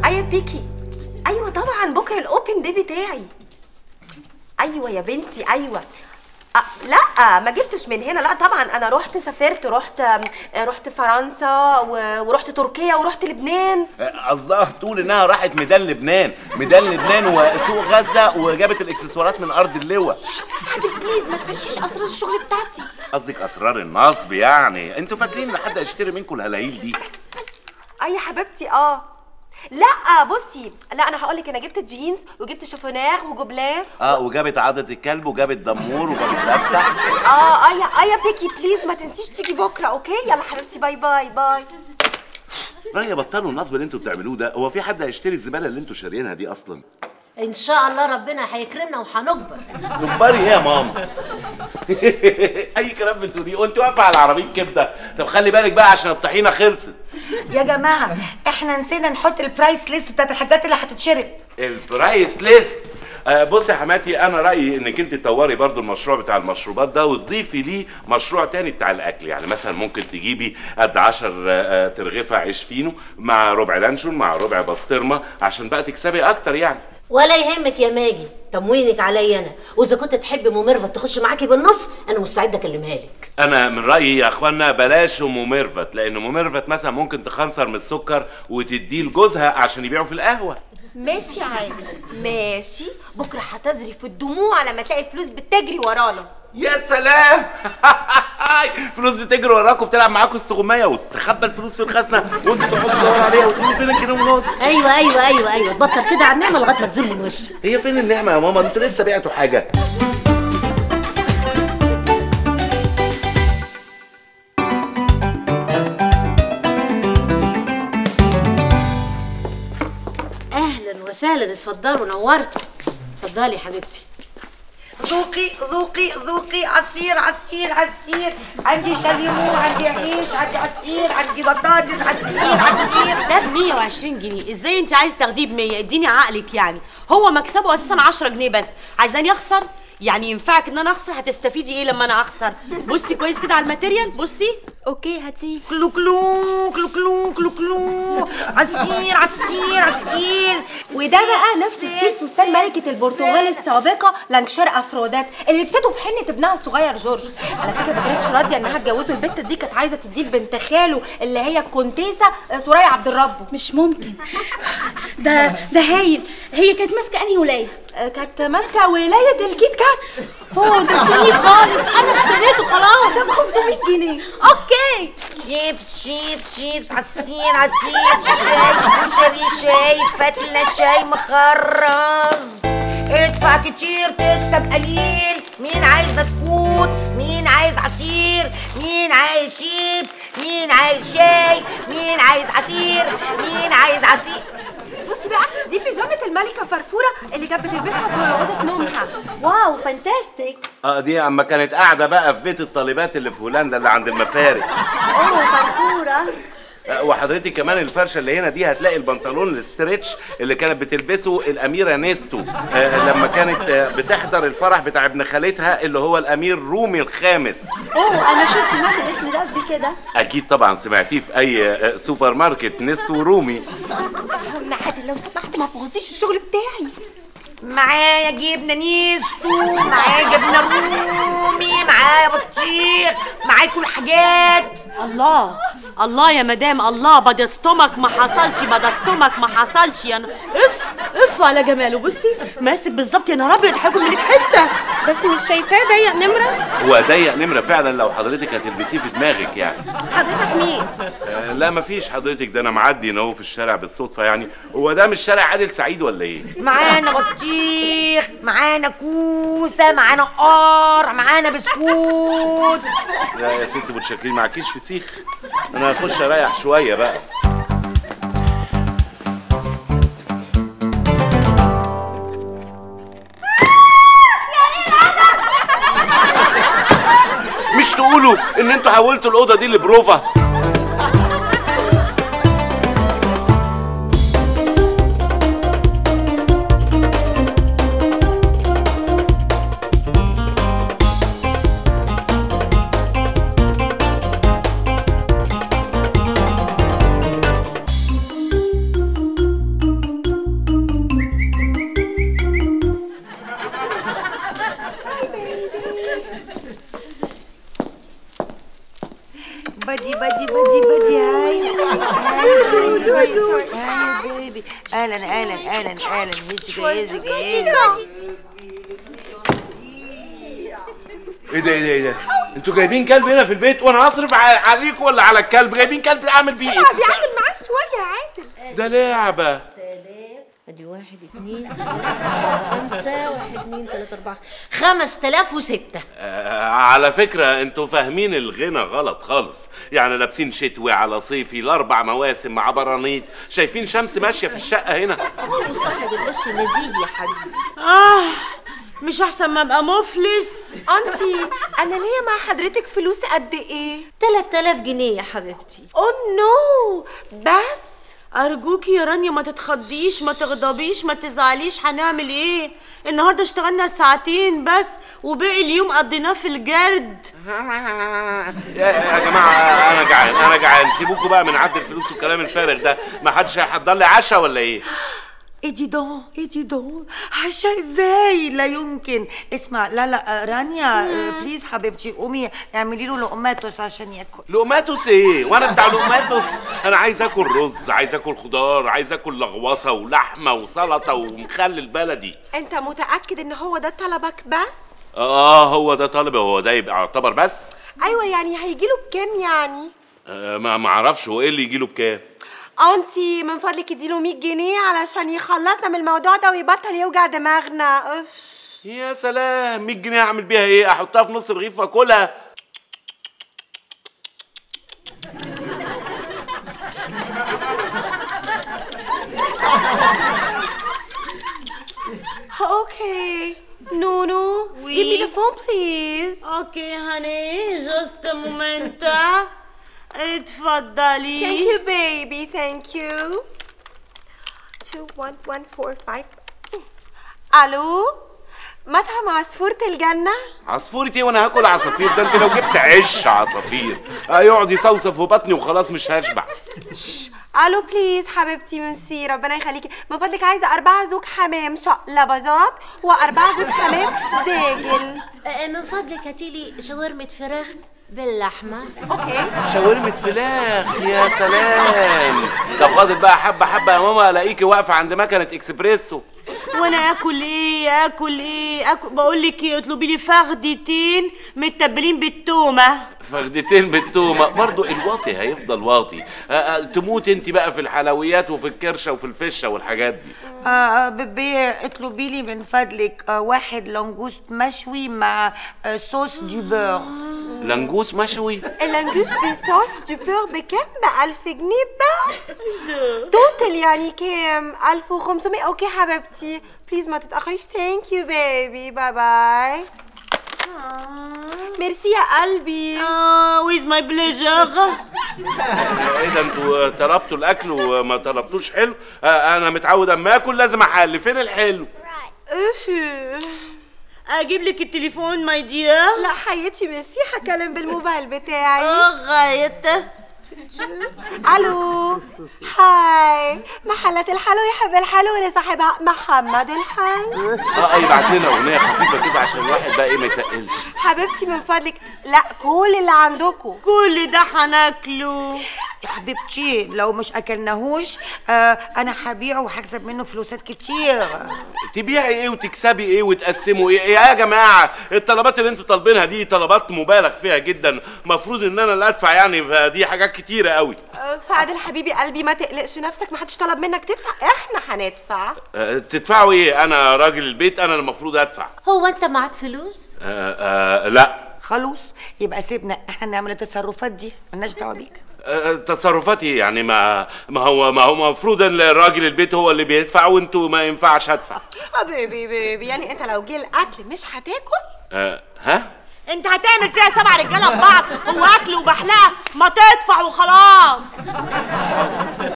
ايوه بيكي ايوه طبعا بكره الاوبن دي بتاعي ايوه يا بنتي ايوه أه لا ما جبتش من هنا لا طبعا انا رحت سافرت رحت رحت فرنسا و- ورحت تركيا ورحت لبنان قصدها تقول انها راحت ميدان لبنان ميدان لبنان وسوق غزه وجابت الاكسسوارات من ارض اللواء حاجة بليز ما تفشيش اسرار الشغل بتاعتي قصدك اسرار النصب يعني انتوا فاكرين ان حد هيشتري منكم الهلايل دي اي يا حبيبتي اه لا بصي لا انا هقول لك انا جبت جينز وجبت شوفونير وجوبلان اه وجابت عضة الكلب وجابت دمور وجابت افتح اه اي اي بيكي بليز ما تنسيش تيجي بكره اوكي يلا حبيبتي باي باي باي رانيا بطلوا النصب اللي انتوا بتعملوه ده هو في حد هيشتري الزباله اللي انتوا شاريينها دي اصلا ان شاء الله ربنا هيكرمنا وهنكبر كبري ايه يا ماما اي كلام بتقوليه وانت واقفه على عربيه كبده طب خلي بالك بقى عشان الطحينه خلصت يا جماعه احنا نسينا نحط البرايس ليست بتاعت الحاجات اللي هتتشرب البرايس ليست آه بصي يا حماتي انا رايي انك انت تطوري برضو المشروع بتاع المشروبات ده وتضيفي ليه مشروع تاني بتاع الاكل يعني مثلا ممكن تجيبي قد 10 ترغيفه عيش فينو مع ربع لانشون مع ربع بسطرمه عشان بقى تكسبي اكتر يعني ولا يهمك يا ماجي تموينك عليا انا واذا كنت تحبي ام ميرفت تخش معاكي بالنص انا مستعده اكلمها لك انا من رايي يا اخوانا بلاش ام ميرفت لان ام ميرفت مثلا ممكن تخنصر من السكر وتديه لجوزها عشان يبيعوا في القهوه ماشي يا عادل ماشي بكره هتزري في الدموع لما تلاقي الفلوس بتجري ورانا يا سلام فلوس بتجري وراكم بتلعب معاكم السغمية واستخبى الفلوس في الخزنة وانتوا تقعدوا تدوروا عليها وتقولوا فين الجنيه ونص ايوه ايوه ايوه ايوه تبطل كده على النعمه لغايه ما تزول من وشك هي فين النعمة يا ماما انتوا لسه بعتوا حاجة اهلا وسهلا اتفضلوا نورتوا اتفضلي يا حبيبتي ذوقي ذوقي ذوقي عصير عصير عصير عندي شاليمو عندي عيش عندي عصير عندي بطاطس عصير عصير ده ب 120 جنيه ازاي انت عايز تاخديه ب 100 اديني عقلك يعني هو مكسبه اساسا 10 جنيه بس عايزاني اخسر يعني ينفعك ان انا اخسر هتستفيدي ايه لما انا اخسر بصي كويس كده على الماتيريال بصي اوكي هاتيه كلو كلو كلو كلو كلو كلو عصير عصير عصير وده بقى نفس ستيل فستان ملكة البرتغال السابقة لانشير افرودات اللي لبسته في حنة ابنها الصغير جورج على فكرة ما كانتش راضية انها تجوزه البت دي كانت عايزة تديه لبنت خاله اللي هي الكونتيسة سوريا عبد الرب مش ممكن ده ده هايل هي كانت ماسكه انهي ولايه آه، كانت ماسكة ولاية الكيت كات هو ده سوني خالص انا اشتريته خلاص ده ب 500 جنيه اوكي شيبس شيبس شيبس عصير عصير شاي كشري شاي فتلة شاي مخرز ادفع كتير تكسب قليل مين عايز بسكوت مين عايز عصير مين عايز شيبس مين عايز شاي مين عايز عصير مين عايز عصير بصي بقى دي بيجامة الملكة فرفورة اللي كانت بتلبسها في أوضة نومها واو فانتاستيك اه دي اما كانت قاعدة بقى في بيت الطالبات اللي في هولندا اللي عند المفارق اوه فرفورة آه، وحضرتك كمان الفرشه اللي هنا دي هتلاقي البنطلون الاسترتش اللي كانت بتلبسه الاميره نيستو آه، لما كانت آه، بتحضر الفرح بتاع ابن خالتها اللي هو الامير رومي الخامس اوه انا شفت سمعت الاسم ده قبل كده اكيد طبعا سمعتيه في اي آه، سوبر ماركت نيستو رومي عادل لو سمحت ما تبوظيش الشغل بتاعي معايا جبنه نيستو معايا جبنه رومي معايا بطيخ معايا كل حاجات الله الله يا مدام الله بدستمك ما حصلش بدستمك ما حصلش يا ن- اف اف على جماله بصي ماسك بالظبط يا نهار ابيض هاكل منك حته بس مش شايفاه ضيق نمره هو ضيق نمره فعلا لو حضرتك هتلبسيه في دماغك يعني حضرتك مين آه، لا مفيش حضرتك ده انا معدي هنا اهو في الشارع بالصدفه يعني هو ده مش شارع عادل سعيد ولا ايه معانا بطيخ معانا كوسه معانا قار معانا بسكوت لا يا ستي متشكرين معكيش فسيخ انا هخش اريح شويه بقى مش تقولوا ان انتوا حولتوا الاوضه دي لبروفا بيبي اهلا اهلا اهلا اهلا مش جايزك ايه ايه ده ايه ده ايه ده انتوا جايبين كلب هنا في البيت وانا هصرف ع- عليكم ولا على الكلب جايبين كلب اعمل بيه ايه بيعدل معاه شويه عادل ده لعبه ادي واحد اتنين تلاتة أربعة خمسة واحد اتنين تلاتة أربعة خمس تلاف وستة آه على فكرة انتوا فاهمين الغنى غلط خالص يعني لابسين شتوي على صيفي الاربع مواسم مع برانيط شايفين شمس ماشية في الشقة هنا وصاحب القرش نزيه يا حبيبي اه مش احسن ما ابقى مفلس انتي انا ليا مع حضرتك فلوس قد ايه تلات تلاف جنيه يا حبيبتي اوه نو بس ارجوكي يا رانيا ما تتخضيش ما تغضبيش ما تزعليش هنعمل ايه النهارده اشتغلنا ساعتين بس وباقي اليوم قضيناه في الجرد يا, يا جماعة انا جعان انا جعان سيبوكوا بقى من عد الفلوس والكلام الفارغ ده ما حدش هيحضر لي عشاء ولا ايه ايه دي دون ايه دي دون عشاء ازاي لا يمكن اسمع لا لا آه، رانيا آه، بليز حبيبتي قومي اعملي له لقماتوس عشان ياكل لقماتوس ايه وانا بتاع لقماتوس انا عايز اكل رز عايز اكل خضار عايز اكل لغوصه ولحمه وسلطه ومخلل بلدي انت متاكد ان هو ده طلبك بس اه هو ده طالب هو ده يبقى يعتبر بس ايوه يعني هيجيله بكام يعني آه ما ما اعرفش هو ايه اللي يجيله بكام انتي من فضلك اديله 100 جنيه علشان يخلصنا من الموضوع ده ويبطل يوجع دماغنا اف يا سلام 100 جنيه اعمل بيها ايه احطها في نص رغيف واكلها اوكي نونو Oui. give me the phone please اوكي هاني جوست مومنت اتفضلي thank you baby thank you two one one four five الو مطعم عصفورة الجنة عصفورة ايه وانا هاكل عصافير ده انت لو جبت عش عصافير هيقعد يصوصف في بطني وخلاص مش هشبع الو بليز حبيبتي منسي ربنا يخليكي من فضلك عايزة أربعة زوج حمام شقلباظات وأربعة جوز حمام زاجل آه، من فضلك هاتيلي شاورمة فراخ باللحمة اوكي شاورمة فراخ يا سلام ده فاضل بقى حبة حبة يا ماما الاقيكي واقفة عند مكنة اكسبريسو وانا اكل ايه اكل ايه اكل بقول لك ايه اطلبي لي فخدتين متبلين بالتومه فخدتين بالتومة برضو الواطي هيفضل واطي آه، آه، تموت انت بقى في الحلويات وفي الكرشة وفي الفشة والحاجات دي آه، آه بيبي اطلبي لي من فضلك آه واحد لانجوست مشوي مع آه صوص دو بور لنجوس مشوي اللانجوس بصوص دو بور بكام؟ بألف جنيه بس توتال يعني كام؟ ألف وخمسمية أوكي حبيبتي بليز ما تتأخريش ثانك يو بيبي باي باي ميرسي يا قلبي اه ويز ماي بليجر ايه ده انتوا طلبتوا الاكل وما طلبتوش حلو آه، انا متعود اما اكل لازم احل فين الحلو اوف اجيب لك التليفون ماي دير لا حياتي ميرسي هكلم بالموبايل بتاعي لغايه الو هاي محلات الحلو يحب الحلو اللي صاحبها محمد الحلو اه آه، يبعت لنا اغنيه خفيفه كده عشان الواحد بقى ايه ما يتقلش حبيبتي من فضلك لا كل اللي عندكم كل ده هناكله يا حبيبتي لو مش اكلناهوش آه انا هبيعه وهكسب منه فلوسات كتير تبيعي ايه وتكسبي ايه وتقسموا ايه يا جماعه الطلبات اللي انتوا طالبينها دي طلبات مبالغ فيها جدا مفروض ان انا اللي ادفع يعني فدي حاجات كتيره قوي فعادل حبيبي قلبي ما تقلقش نفسك ما حدش طلب منك تدفع احنا هندفع أه تدفعوا ايه انا راجل البيت انا المفروض ادفع هو انت معاك فلوس أه أه لا خلاص يبقى سيبنا احنا نعمل التصرفات دي ملناش دعوه بيك أه تصرفاتي يعني ما ما هو ما هو المفروض ان راجل البيت هو اللي بيدفع وانتوا ما ينفعش ادفع اه بيبي بيبي يعني انت لو جه الاكل مش هتاكل أه ها انت هتعمل فيها سبع رجاله ببعض هو اكل وبحلقه ما تدفع وخلاص